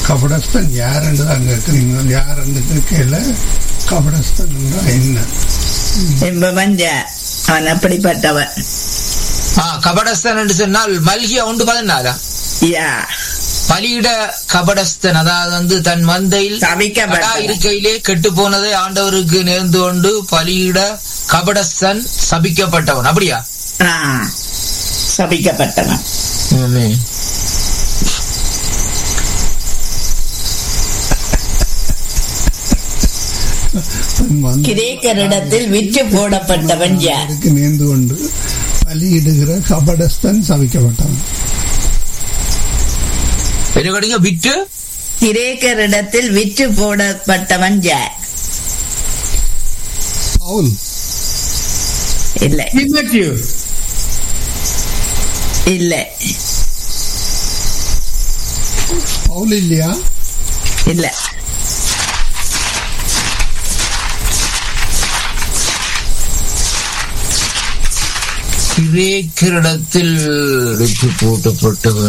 கபடஸ்தன் யாருன்னு தான் கேட்குறீங்க யாருன்னு கேட்கல கபடஸ்தன் என்ன என்பவன் ஜா- அவன் அப்படிப்பட்டவன் ஆ கபடஸ்தன் என்று சொன்னால் மல்கியா உண்டு பதினாலா யா பலியிட கபடஸ்தன் அதாவது வந்து தன் மந்தையில் சபிக்கப்பட்டவன். கடா இருக்கையிலே கெட்டு போனதை ஆண்டவருக்கு நேர்ந்து கொண்டு பலியிட கபடஸ்தன் சபிக்கப்பட்டவன் அப்படியா ஆ, சபிக்கப்பட்டவன் தன் வந்து கிரேக்கரிடத்தில் விற்று போடப்பட்டவன் யார் அவருக்கு நேர்ந்து கொண்டு பலியிடுகிற கபடஸ்தன் சபிக்கப்பட்டவன் என்ன கிடைங்க விட்டு கிரேக்கரிடத்தில் விற்று போடப்பட்டவன் யார் பவுல் இல்லை Matthew. இல்லை பவுல் இல்லையா இல்லை கிரேக்கரிடத்தில் விட்டு போட்டப்பட்டவர்